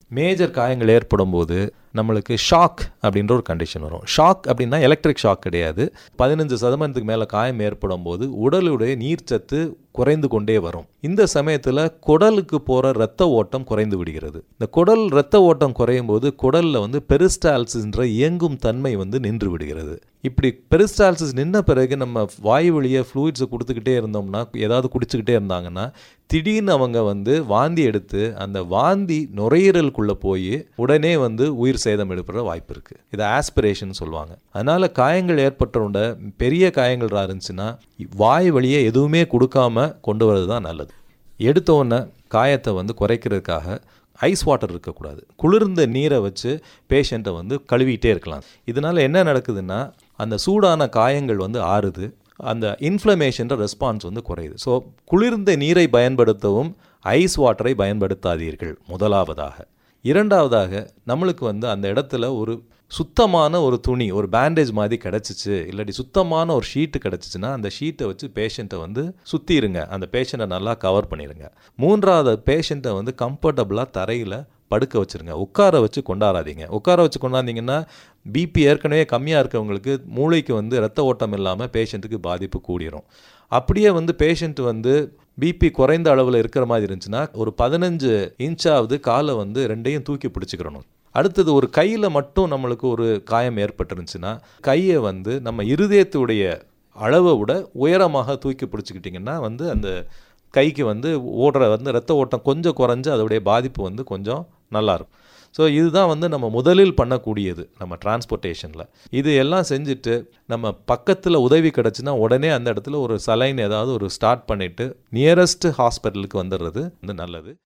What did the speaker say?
major காயங்கள் ஏற்படும் போது நம்மளுக்கு ஷாக் அப்படின்ற ஒரு கண்டிஷன் வரும் ஷாக் அப்படின்னா எலக்ட்ரிக் ஷாக் கிடையாது பதினஞ்சு சதமானத்துக்கு மேலே காயம் ஏற்படும் போது உடலுடைய நீர்ச்சத்து குறைந்து கொண்டே வரும் இந்த சமயத்தில் குடலுக்கு போகிற இரத்த ஓட்டம் குறைந்து விடுகிறது இந்த குடல் இரத்த ஓட்டம் குறையும் போது குடலில் வந்து பெரிஸ்டால்சிஸ்ன்ற இயங்கும் தன்மை வந்து நின்று விடுகிறது இப்படி பெரிஸ்டால்சிஸ் நின்ன பிறகு நம்ம வாயு வழியை ஃப்ளூயிட்ஸை கொடுத்துக்கிட்டே இருந்தோம்னா ஏதாவது குடிச்சுக்கிட்டே இருந்தாங்கன்னா திடீர்னு அவங்க வந்து வாந்தி எடுத்து அந்த வாந்தி நுரையீரலுக்குள்ளே போய் உடனே வந்து உயிர் சேதம் எடுப்புற வாய்ப்பு இருக்குது இதை ஆஸ்பிரேஷன் சொல்லுவாங்க அதனால் காயங்கள் ஏற்பட்டவுட பெரிய காயங்கள் இருந்துச்சுன்னா வாய் வழியே எதுவுமே கொடுக்காம கொண்டு வரது தான் நல்லது எடுத்த உடனே காயத்தை வந்து குறைக்கிறதுக்காக ஐஸ் வாட்டர் இருக்கக்கூடாது குளிர்ந்த நீரை வச்சு பேஷண்ட்டை வந்து கழுவிட்டே இருக்கலாம் இதனால் என்ன நடக்குதுன்னா அந்த சூடான காயங்கள் வந்து ஆறுது அந்த இன்ஃப்ளமேஷன்ற ரெஸ்பான்ஸ் வந்து குறையுது ஸோ குளிர்ந்த நீரை பயன்படுத்தவும் ஐஸ் வாட்டரை பயன்படுத்தாதீர்கள் முதலாவதாக இரண்டாவதாக நம்மளுக்கு வந்து அந்த இடத்துல ஒரு சுத்தமான ஒரு துணி ஒரு பேண்டேஜ் மாதிரி கிடச்சிச்சு இல்லாட்டி சுத்தமான ஒரு ஷீட்டு கிடச்சிச்சின்னா அந்த ஷீட்டை வச்சு பேஷண்ட்டை வந்து சுற்றிடுங்க அந்த பேஷண்ட்டை நல்லா கவர் பண்ணிடுங்க மூன்றாவது பேஷண்ட்டை வந்து கம்ஃபர்டபுளாக தரையில் படுக்க வச்சுருங்க உட்கார வச்சு கொண்டாடாதீங்க உட்கார வச்சு கொண்டாந்தீங்கன்னா பிபி ஏற்கனவே கம்மியாக இருக்கவங்களுக்கு மூளைக்கு வந்து ரத்த ஓட்டம் இல்லாமல் பேஷண்ட்டுக்கு பாதிப்பு கூடிரும் அப்படியே வந்து பேஷண்ட் வந்து பிபி குறைந்த அளவில் இருக்கிற மாதிரி இருந்துச்சுன்னா ஒரு பதினஞ்சு இன்ச்சாவது காலை வந்து ரெண்டையும் தூக்கி பிடிச்சிக்கிறணும் அடுத்தது ஒரு கையில் மட்டும் நம்மளுக்கு ஒரு காயம் ஏற்பட்டுருந்துச்சுன்னா கையை வந்து நம்ம இருதயத்துடைய அளவை விட உயரமாக தூக்கி பிடிச்சிக்கிட்டிங்கன்னா வந்து அந்த கைக்கு வந்து ஓடுற வந்து ரத்த ஓட்டம் கொஞ்சம் குறைஞ்சு அதோடைய பாதிப்பு வந்து கொஞ்சம் நல்லாயிருக்கும் ஸோ இதுதான் வந்து நம்ம முதலில் பண்ணக்கூடியது நம்ம டிரான்ஸ்போர்ட்டேஷனில் இது எல்லாம் செஞ்சுட்டு நம்ம பக்கத்தில் உதவி கிடச்சுன்னா உடனே அந்த இடத்துல ஒரு சலைன் ஏதாவது ஒரு ஸ்டார்ட் பண்ணிவிட்டு நியரஸ்ட் ஹாஸ்பிட்டலுக்கு வந்துடுறது வந்து நல்லது